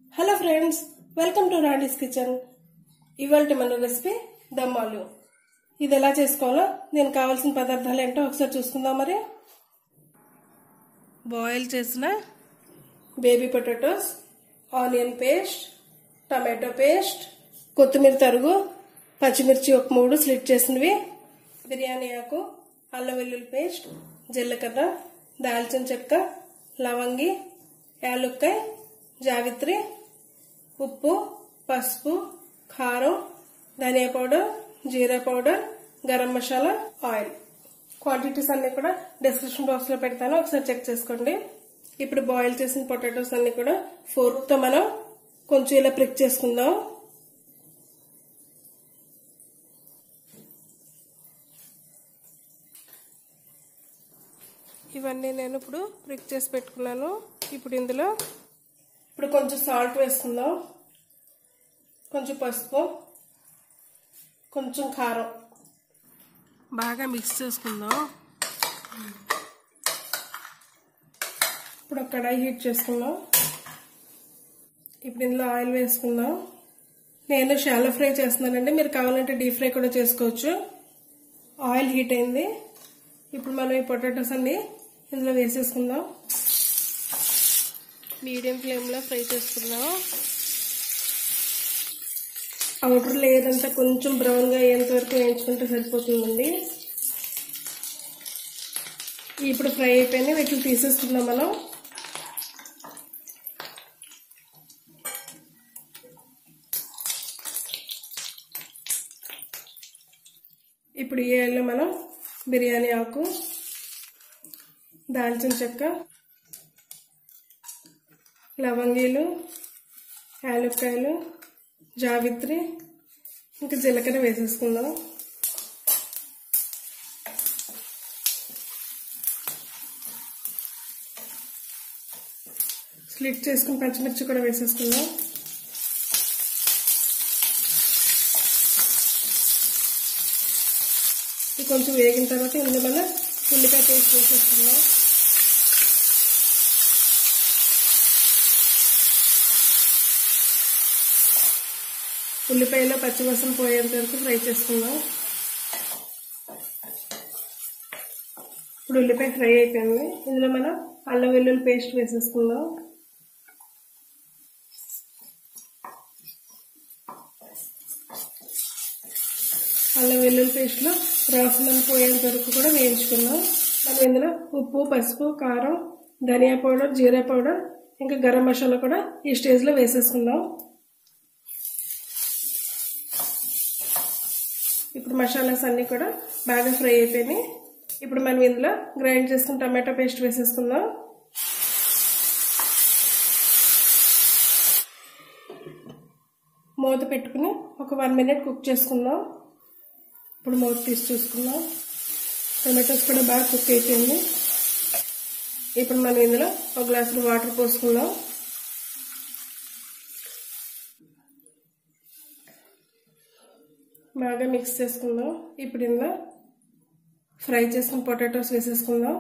hello friends welcome to Rani's kitchen ఇవాళ మన recipe దమ్మాలు ఇది ఎలా చేసుకోవాలో దీనికి కావాల్సిన పదార్థాలు ఏంటో ఒకసారి చూసుకుందాం మరి బాయిల్ చేసిన baby potatoes onion paste tomato paste కొత్తిమీర తరుగు పచ్చిమిర్చి ఒక మూడు స్లిట్ చేసినవి బిర్యానీ ఆకు అల్లం వెల్లుల్లి పేస్ట్ జీలకర్ర దాల్చిన చెక్క లవంగి యాలుక్కాయ జావిత్రి ఉప్పు పసుపు కారం ధనియా పౌడర్ జీరా powder garam masala oil quantities అన్ని కూడా డిస్క్రిప్షన్ బాక్స్ లో పెడతాను ఒకసారి చెక్ చేసుకోండి ఇప్పుడు బాయిల్ చేసిన పొటాటోస్ అన్ని కూడా ఫోర్క్ తో మనం కొంచెం ఇలా ప్రిక్ చేసుకుందాం ఇవన్నీ నేను ఇప్పుడు ప్రిక్ చేసి పెట్టుకున్నాను ఇప్పుడు ఇందులో ఇప్పుడు కొంచెం సాల్ట్ వేసుకుందాం కొంచెం పసుపు కొంచెం కారం బాగా మిక్స్ చేసుకుందాం ఇప్పుడు ఒక కడాయి హీట్ చేసుకుందాం ఇప్పుడు ఇందులో ఆయిల్ వేసుకుందాం నేను షాలో ఫ్రై చేస్తున్నానండి మీరు కావాలంటే డీప్ ఫ్రై కూడా చేసుకోవచ్చు ఆయిల్ హీట్ అయింది ఇప్పుడు మనం ఈ పొటాటోస్ అన్ని ఇందులో వేసేసుకుందాం మీడియం ఫ్లేమ్లో ఫ్రై చేసుకుందాం అవుటర్ లేయర్ అంతా కొంచెం బ్రౌన్గా అయ్యేంత వరకు వేయించుకుంటే సరిపోతుందండి ఇప్పుడు ఫ్రై అయిపోయినాయి వీటిని తీసేసుకుందాం మనం ఇప్పుడు ఈ ఆయిల్లో మనం బిర్యానీ ఆకు దాల్చిన చెక్క లవంగీలు యాలక్కాయలు జావిత్రి ఇంకా జీలకర్ర వేసేసుకుందాం స్లిట్ చేసుకుని పచ్చిమిర్చి కూడా వేసేసుకుందాం ఇది కొంచెం వేగిన తర్వాత ఇందులో మనం ఉల్లిపాయ పేస్ట్ వేసేసుకుందాం ఉల్లిపాయలో పచ్చివాసన పోయేంత వరకు ఫ్రై చేసుకుందాం ఇప్పుడు ఉల్లిపాయ ఫ్రై అయిపోయింది ఇందులో మనం అల్లం వెల్లుల్లి పేస్ట్ వేసేసుకుందాం అల్లం వెల్లుల్లి పేస్ట్లో రాసులను పోయేంత వరకు కూడా వేయించుకుందాం మనం ఇందులో ఉప్పు పసుపు కారం ధనియా పౌడర్ జీరా పౌడర్ ఇంకా గరం మసాలా కూడా ఈ స్టేజ్లో వేసేసుకుందాం ఇప్పుడు మసాలాస్ అన్నీ కూడా బాగా ఫ్రై అయిపోయినాయి ఇప్పుడు మనం ఇందులో గ్రైండ్ చేసుకున్న టమాటో పేస్ట్ వేసేసుకుందాం మూత పెట్టుకుని ఒక వన్ మినిట్ కుక్ చేసుకుందాం ఇప్పుడు మూత తీసి చూసుకుందాం టమాటోస్ కూడా బాగా కుక్ అయిపోయింది ఇప్పుడు మనం ఇందులో ఒక గ్లాసులో వాటర్ పోసుకుందాం బాగా మిక్స్ చేసుకుందాం ఇప్పుడు ఇందులో ఫ్రై చేసుకున్న పొటాటోస్ వేసేసుకుందాం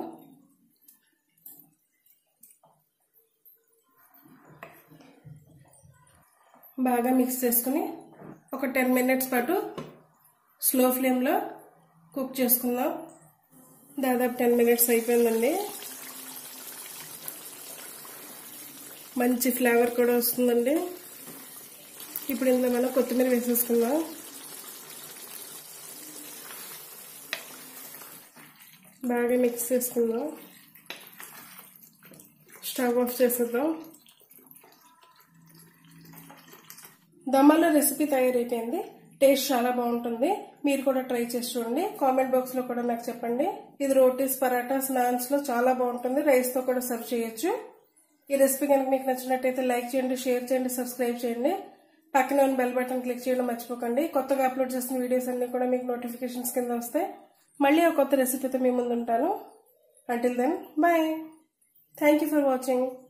బాగా మిక్స్ చేసుకుని ఒక టెన్ మినిట్స్ పాటు స్లో ఫ్లేమ్లో కుక్ చేసుకుందాం దాదాపు టెన్ మినిట్స్ అయిపోయిందండి మంచి ఫ్లేవర్ కూడా వస్తుందండి ఇప్పుడు ఇందులో మనం కొత్తిమీర వేసేసుకుందాం బాగా మిక్స్ చేసుకుందాం స్టవ్ ఆఫ్ చేసేద్దాం దమ్మాల రెసిపీ తయారైపోయింది టేస్ట్ చాలా బాగుంటుంది మీరు కూడా ట్రై చేసి చూడండి కామెంట్ బాక్స్ లో కూడా నాకు చెప్పండి ఇది రోటీస్ పరాటాస్ నాన్స్ లో చాలా బాగుంటుంది రైస్ తో కూడా సర్వ్ చేయొచ్చు ఈ రెసిపీ కనుక మీకు నచ్చినట్టయితే లైక్ చేయండి షేర్ చేయండి సబ్స్క్రైబ్ చేయండి పక్కన ఉన్న బెల్ బటన్ క్లిక్ చేయడం మర్చిపోకండి కొత్తగా అప్లోడ్ చేసిన వీడియోస్ అన్ని కూడా మీకు నోటిఫికేషన్స్ కింద వస్తాయి మళ్ళీ ఒక కొత్త రెసిపీతో మీ ముందు ఉంటాను until then bye thank you for watching